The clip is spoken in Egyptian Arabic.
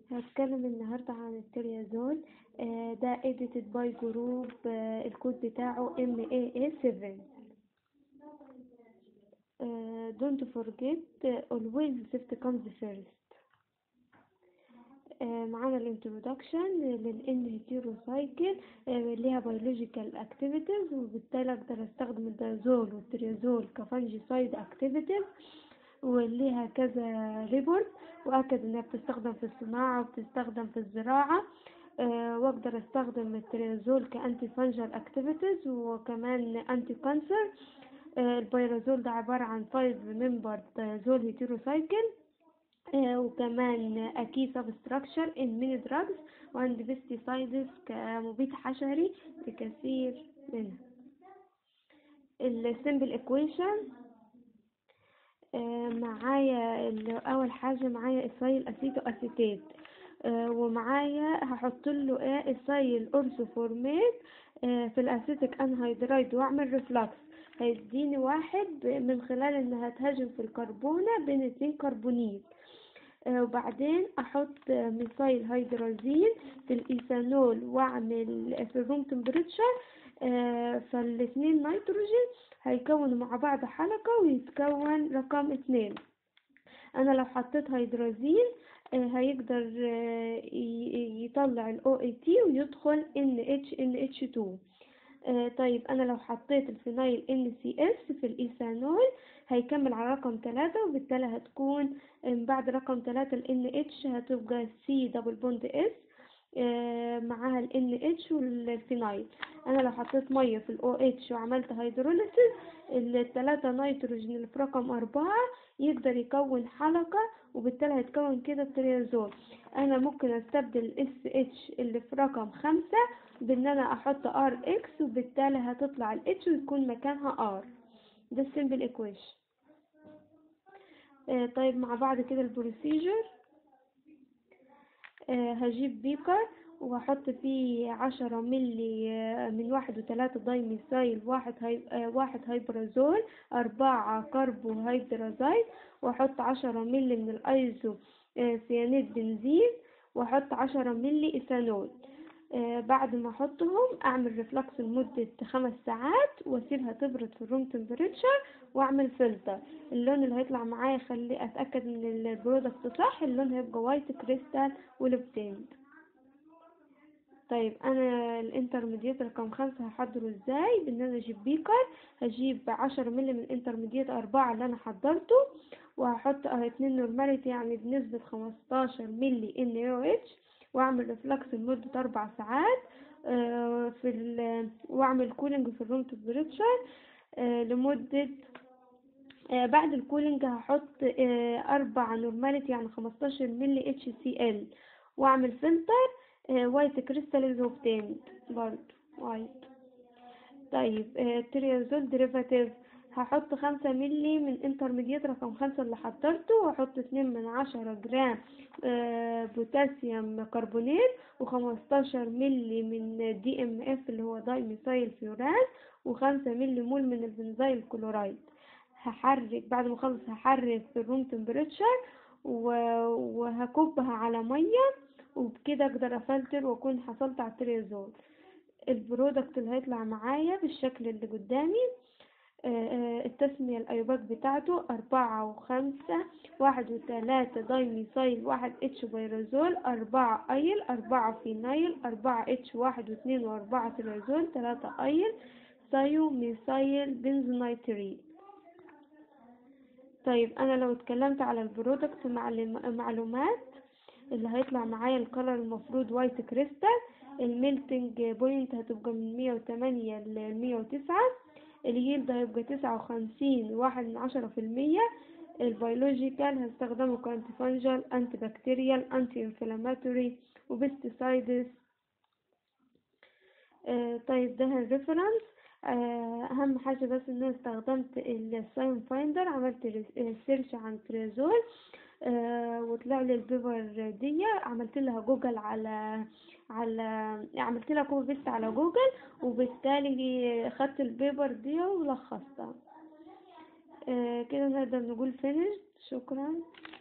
هتكلم النهاردة عن التريازول آه، ده edited by جروب آه، الكود بتاعه MAA7 آه، don't forget آه، always safety comes first آه، معانا الانترودكشن للان هيتيروسايكل ليها biological activities وبالتالي اقدر استخدم الدازول والتريازول كفانجيسايد activities وليها كذا ريبورت واكد انها بتستخدم في الصناعة وبتستخدم في الزراعة آه، واقدر استخدم التريازول كانتي فانجل اكتيفيتيز وكمان انتي كانسر البيرازول ده عبارة عن 5 ممبر دازول هيتيروسايكل آه، وكمان أكي سبستراكشر إن ميني دراجز وعند بيستيسايدز كمبيد حشري في كثير منها السيمبل ايكويشن معايا ال- أول حاجة معايا إيثايل أسيتو أسيتات آه، ومعايا هحط له ايه إيثايل أورثوفورميت آه، في الأسيتيك أنهيدرايد وأعمل ريفلكس هيديني واحد من خلال إنها تهاجم في الكربونة بين اتنين كربونيل آه، وبعدين احط آه، ميثايل هيدرازين في الايثانول واعمل في الروم تمبريتشر فالاتنين نيتروجين هيكونوا مع بعض حلقة ويتكون رقم اتنين انا لو حطيت هيدرازين آه، هيقدر آه، ي- يطلع ال OAT ويدخل NH NH2 آه، طيب انا لو حطيت الفينايل NCS في الايثانول هيكمل على رقم ثلاثة وبالتالي هتكون من بعد رقم ثلاثة ال NH هتبقى C دبل بوند S آه، معاها ال NH والفينايل انا لو حطيت مية في ال OH وعملت هيدروليسيس الثلاثة نيتروجين اللي في رقم أربعة يقدر يكون حلقة وبالتالي هيتكون كده التريازول انا ممكن استبدل ال SH اللي في رقم خمسة بان انا احط RH وبالتالي هتطلع ال H ويكون مكانها R ده السيمبل ايكويشن آه طيب مع بعض كده البروسيجر آه هجيب بيكر وهحط فيه عشرة ملي آه، من واحد وثلاثة دايميثايل واحد هاي آه واحد هيبرازول أربعة كربو هيدرازايد وأحط عشرة ملي من الأيزو آه سيانيد بنزين وأحط عشرة ملي إيثانول آه بعد ما احطهم اعمل ريفلكس لمدة خمس ساعات واسيبها تبرد في الروم تمبريتشر واعمل فلتر اللون اللي هيطلع معايا خلي اتاكد ان البرودكت صح اللون هيبقى وايت كريستال ولبتند طيب انا الانترميديت رقم خمسة هحضره ازاي بان انا اجيب بيكر هجيب عشرة ملي من الانترميديت اربعة اللي انا حضرته وهحط اه اتنين نورماليتي يعني بنسبة خمستاشر ملي ان او اتش واعمل ريفلكس لمدة اربع ساعات آه، في ال واعمل كولينج في الروم تمبريتشر لمدة آه، بعد الكولينج هحط آه، أربع نورماليتي يعني خمستاشر ملي اتش سي ال وأعمل فلتر وايت كريستال اوبتيند برضه وايت طيب آه، تريازول ديريفاتيف هحط خمسة ملي من انترميديت رقم خمسة اللي حضرته وأحط اتنين من عشرة جرام آه، بوتاسيوم كربونات وخمستاشر ملي من دي ام اف اللي هو داي ميثايل فيوران وخمسة ملي مول من البنزيل كلورايد هحرك بعد ما اخلص هحرك في الروم تمبريتشر وهكبها على ميه وبكده اقدر افلتر واكون حصلت على التريازول البرودكت اللي هيطلع معايا بالشكل اللي قدامي آه، آه، التسمية الأيوباك بتاعته أربعة وخمسة واحد وتلاتة دايميثايل واحد اتش بيرازول أربعة أيل أربعة فينايل أربعة اتش واحد واثنين وأربعة تريازول تلاتة أيل ثايو ميثايل بنزونيتريت طيب أنا لو اتكلمت على البرودكت معلم- معلومات اللي هيطلع معايا الكلر المفروض وايت كريستال الميلتنج بوينت هتبقى من مية وتمانية لمية وتسعة اليلد هيبقى تسعة وخمسين واحد من عشرة في المية البيولوجيكال هستخدمه كأنتي فانجل أنتي بكتيريال أنتي انفلاماتوري وبيستيسايدز آه طيب ده الريفرنس آه أهم حاجة بس إن أنا استخدمت الساين فايندر عملت سيرش عن تريزول آه وطلع لي البيبر دي عملت لها جوجل على على عملت لها كوبي بيست على جوجل وبالتالي خدت البيبر دي ولخصتها آه كده نقدر نقول فينيش شكرا